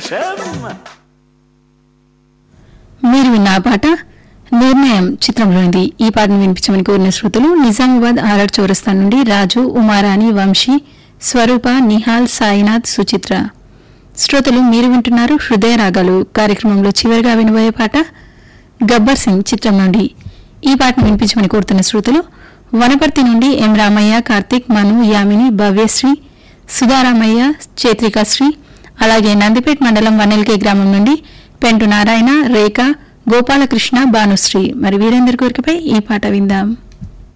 సంతోషం మీరు విన్న ఆ పాట నిర్ణయం చిత్రంలోనిది ఈ పాటను వినిపించమని కోరిన శ్రోతలు నిజామాబాద్ ఆర్ఆర్ చౌరస్తా నుండి రాజు ఉమారాణి వంశీ స్వరూప నిహాల్ సాయినాథ్ సుచిత్ర శ్రోతలు మీరు వింటున్నారు హృదయ రాగాలు కార్యక్రమంలో చివరిగా వినబోయే పాట గబ్బర్ సింగ్ చిత్రం నుండి ఈ పాటను వినిపించమని కోరుతున్న శ్రోతలు వనపర్తి నుండి ఎం రామయ్య కార్తిక్ మను యామిని భవ్యశ్రీ సుధారామయ్య చేత్రికాశ్రీ అలాగే నందిపేట్ మండలం వనెల్కే గ్రామం నుండి పెంటు నారాయణ రేఖ గోపాలకృష్ణ భానుశ్రీ మరి వీరందరి కోరికపై ఈ పాట విందాం